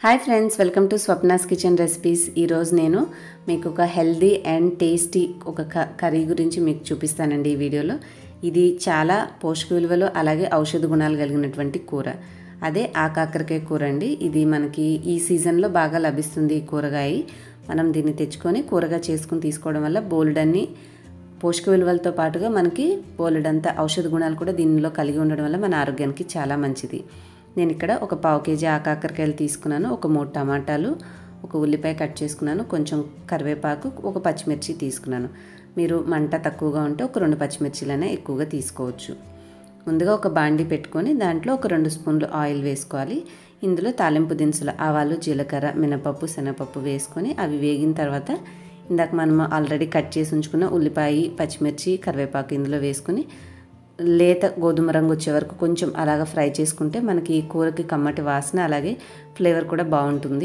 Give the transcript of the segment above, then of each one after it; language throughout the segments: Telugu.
hi friends welcome to Swapna's kitchen recipes ఈరోజు నేను మీకు ఒక హెల్దీ అండ్ టేస్టీ ఒక క- కర్రీ గురించి మీకు చూపిస్తానండి ఈ వీడియోలో ఇది చాలా పోషక విలువలు అలాగే ఔషధ గుణాలు కలిగినటువంటి కూర అదే ఆ కాకరకాయ కూర అండి ఇది మనకి ఈ సీజన్లో బాగా లభిస్తుంది ఈ కూరగాయ మనం దీన్ని తెచ్చుకొని కూరగా చేసుకుని తీసుకోవడం వల్ల బోల్డ్ అన్ని పోషక విలువలతో పాటుగా మనకి బోలెడంత ఔషధ గుణాలు కూడా దీనిలో కలిగి ఉండడం వల్ల మన ఆరోగ్యానికి చాలా మంచిది నేను ఇక్కడ ఒక పావు కేజీ ఆకాకరకాయలు తీసుకున్నాను ఒక మూడు టమాటాలు ఒక ఉల్లిపాయ కట్ చేసుకున్నాను కొంచెం కరివేపాకు ఒక పచ్చిమిర్చి తీసుకున్నాను మీరు మంట తక్కువగా ఉంటే ఒక రెండు పచ్చిమిర్చిలనే ఎక్కువగా తీసుకోవచ్చు ముందుగా ఒక బాండి పెట్టుకొని దాంట్లో ఒక రెండు స్పూన్లు ఆయిల్ వేసుకోవాలి ఇందులో తాలింపు దినుసులు ఆవాలు జీలకర్ర మినపప్పు శనగపప్పు వేసుకొని అవి వేగిన తర్వాత ఇందాక మనం ఆల్రెడీ కట్ చేసి ఉంచుకున్న ఉల్లిపాయ పచ్చిమిర్చి కరివేపాకు ఇందులో వేసుకుని లేత గోధుమ రంగు వచ్చే వరకు కొంచెం అలాగ ఫ్రై చేసుకుంటే మనకి ఈ కూరకి కమ్మటి వాసన అలాగే ఫ్లేవర్ కూడా బాగుంటుంది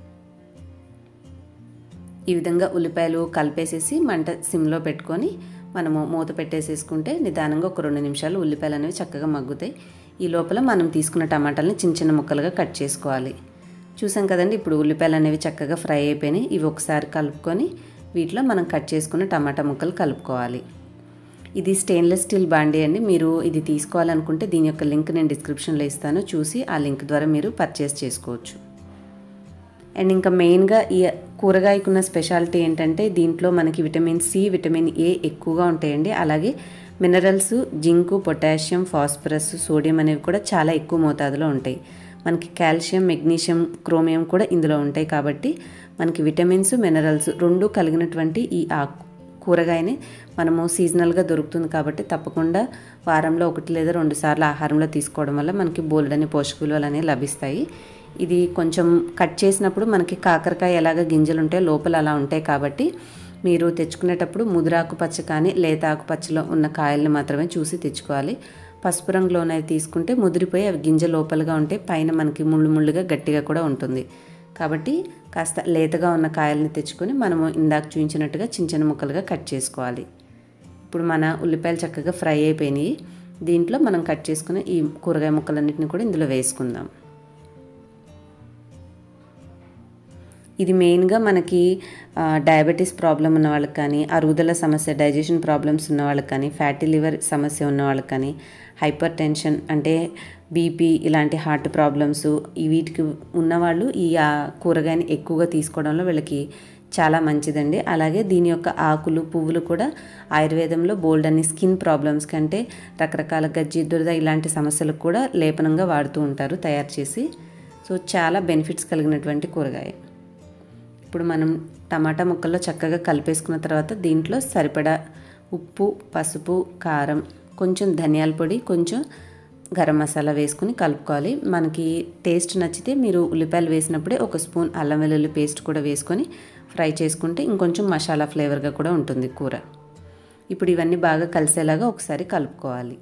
ఈ విధంగా ఉల్లిపాయలు కలిపేసేసి మంట సిమ్లో పెట్టుకొని మనము మూత పెట్టేసేసుకుంటే నిదానంగా ఒక రెండు నిమిషాలు ఉల్లిపాయలు అనేవి చక్కగా మగ్గుతాయి ఈ లోపల మనం తీసుకున్న టమాటాలని చిన్న చిన్న ముక్కలుగా కట్ చేసుకోవాలి చూసాం కదండి ఇప్పుడు ఉల్లిపాయలు అనేవి చక్కగా ఫ్రై అయిపోయినాయి ఇవి ఒకసారి కలుపుకొని వీటిలో మనం కట్ చేసుకున్న టమాటా ముక్కలు కలుపుకోవాలి ఇది స్టెయిన్లెస్ స్టీల్ బాండీ అండి మీరు ఇది తీసుకోవాలనుకుంటే దీని యొక్క లింక్ నేను డిస్క్రిప్షన్లో ఇస్తాను చూసి ఆ లింక్ ద్వారా మీరు పర్చేస్ చేసుకోవచ్చు అండ్ ఇంకా మెయిన్గా ఈ కూరగాయకున్న స్పెషాలిటీ ఏంటంటే దీంట్లో మనకి విటమిన్ సి విటమిన్ ఏ ఎక్కువగా ఉంటాయండి అలాగే minerals zinc potassium phosphorus sodium అనేవి కూడా చాలా ఎక్కువ మోతాదులో ఉంటాయి మనకి కాల్షియం మెగ్నీషియం క్రోమియం కూడా ఇందులో ఉంటాయి కాబట్టి మనకి విటమిన్స్ మినరల్స్ రెండు కలిగినటువంటి ఈ ఆ కూరగాయని మనము సీజనల్గా దొరుకుతుంది కాబట్టి తప్పకుండా వారంలో ఒకటి లేదా రెండు సార్లు ఆహారంలో తీసుకోవడం వల్ల మనకి బోల్డని పోషక విలువలు అనేవి లభిస్తాయి ఇది కొంచెం కట్ చేసినప్పుడు మనకి కాకరకాయ ఎలాగ గింజలు ఉంటాయి లోపల అలా ఉంటాయి కాబట్టి మీరు తెచ్చుకునేటప్పుడు ముదురాకు పచ్చ కానీ లేత ఆకుపచ్చలో ఉన్న కాయల్ని మాత్రమే చూసి తెచ్చుకోవాలి పసుపు రంగులోనైతే తీసుకుంటే ముదిరిపోయి అవి గింజ లోపలగా ఉంటే పైన మనకి ముళ్ళు ముళ్ళుగా గట్టిగా కూడా ఉంటుంది కాబట్టి కాస్త లేతగా ఉన్న కాయల్ని తెచ్చుకొని మనము ఇందాక చూపించినట్టుగా చిన్న చిన్న ముక్కలుగా కట్ చేసుకోవాలి ఇప్పుడు మన ఉల్లిపాయలు చక్కగా ఫ్రై అయిపోయినాయి దీంట్లో మనం కట్ చేసుకున్న ఈ కూరగాయ ముక్కలన్నిటిని కూడా ఇందులో వేసుకుందాం ఇది మెయిన్గా మనకి డయాబెటీస్ ప్రాబ్లం ఉన్న వాళ్ళకి కానీ అరుగుదల సమస్య డైజెషన్ ప్రాబ్లమ్స్ ఉన్న వాళ్ళకి కానీ ఫ్యాటీ లివర్ సమస్య ఉన్న వాళ్ళకి కానీ హైపర్ టెన్షన్ అంటే బీపీ ఇలాంటి హార్ట్ ప్రాబ్లమ్స్ ఈ వీటికి ఉన్నవాళ్ళు ఈ ఆ కూరగాయని ఎక్కువగా తీసుకోవడంలో వీళ్ళకి చాలా మంచిదండి అలాగే దీని యొక్క ఆకులు పువ్వులు కూడా ఆయుర్వేదంలో బోల్డ్ అన్ని స్కిన్ ప్రాబ్లమ్స్ కంటే రకరకాల గజ్జి దురద ఇలాంటి సమస్యలకు కూడా లేపనంగా వాడుతూ ఉంటారు తయారు చేసి సో చాలా బెనిఫిట్స్ కలిగినటువంటి కూరగాయ ఇప్పుడు మనం టమాటా ముక్కల్లో చక్కగా కలిపేసుకున్న తర్వాత దీంట్లో సరిపడా ఉప్పు పసుపు కారం కొంచెం ధనియాల పొడి కొంచెం గరం మసాలా వేసుకుని కలుపుకోవాలి మనకి టేస్ట్ నచ్చితే మీరు ఉల్లిపాయలు వేసినప్పుడే ఒక స్పూన్ అల్లం వెల్లుల్లి పేస్ట్ కూడా వేసుకొని ఫ్రై చేసుకుంటే ఇంకొంచెం మసాలా ఫ్లేవర్గా కూడా ఉంటుంది కూర ఇప్పుడు ఇవన్నీ బాగా కలిసేలాగా ఒకసారి కలుపుకోవాలి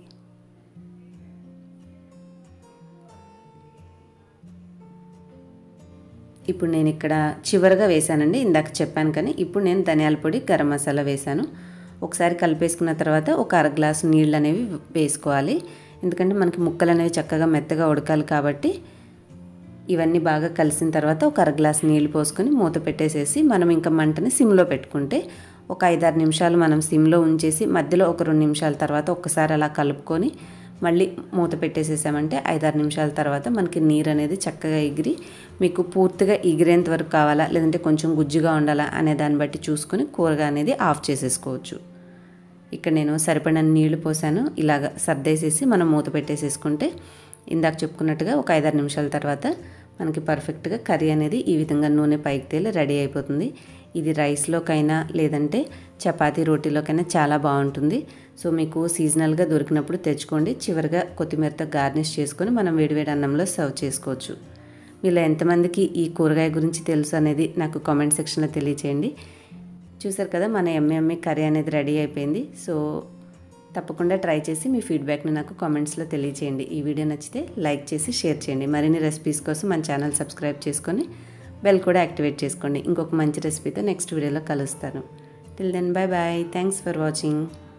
ఇప్పుడు నేను ఇక్కడ చివరగా వేశానండి ఇందాక చెప్పాను కానీ ఇప్పుడు నేను ధనియాల పొడి గరం మసాలా వేశాను ఒకసారి కలిపేసుకున్న తర్వాత ఒక అర గ్లాసు నీళ్ళు అనేవి వేసుకోవాలి ఎందుకంటే మనకి ముక్కలు అనేవి చక్కగా మెత్తగా ఉడకాలి కాబట్టి ఇవన్నీ బాగా కలిసిన తర్వాత ఒక అర గ్లాస్ నీళ్ళు పోసుకొని మూత పెట్టేసేసి మనం ఇంకా మంటని సిమ్లో పెట్టుకుంటే ఒక ఐదారు నిమిషాలు మనం సిమ్లో ఉంచేసి మధ్యలో ఒక రెండు నిమిషాల తర్వాత ఒక్కసారి అలా కలుపుకొని మళ్ళీ మూత పెట్టేసేసామంటే ఐదారు నిమిషాల తర్వాత మనకి నీరు అనేది చక్కగా ఎగిరి మీకు పూర్తిగా ఎగిరేంత వరకు కావాలా లేదంటే కొంచెం గుజ్జుగా ఉండాలా అనే దాన్ని బట్టి చూసుకొని కూరగా అనేది ఆఫ్ చేసేసుకోవచ్చు ఇక్కడ నేను సరిపడిన నీళ్లు పోసాను ఇలాగ సర్దేసేసి మనం మూత పెట్టేసేసుకుంటే ఇందాక చెప్పుకున్నట్టుగా ఒక ఐదారు నిమిషాల తర్వాత మనకి పర్ఫెక్ట్గా కర్రీ అనేది ఈ విధంగా నూనె పైకి తేలి రెడీ అయిపోతుంది ఇది రైస్లోకైనా లేదంటే చపాతీ రోటీలోకైనా చాలా బాగుంటుంది సో మీకు సీజనల్గా దొరికినప్పుడు తెచ్చుకోండి చివరిగా కొత్తిమీరతో గార్నిష్ చేసుకొని మనం వేడివేడి అన్నంలో సర్వ్ చేసుకోవచ్చు మీలో ఎంతమందికి ఈ కూరగాయ గురించి తెలుసు అనేది నాకు కామెంట్ సెక్షన్లో తెలియచేయండి చూసారు కదా మన ఎమ్మె కర్రీ అనేది రెడీ అయిపోయింది సో తప్పకుండా ట్రై చేసి మీ ఫీడ్బ్యాక్ని నాకు కామెంట్స్లో తెలియచేయండి ఈ వీడియో నచ్చితే లైక్ చేసి షేర్ చేయండి మరిన్ని రెసిపీస్ కోసం మన ఛానల్ సబ్స్క్రైబ్ చేసుకొని బెల్ కూడా యాక్టివేట్ చేసుకోండి ఇంకొక మంచి రెసిపీతో నెక్స్ట్ వీడియోలో కలుస్తాను till then bye bye thanks for watching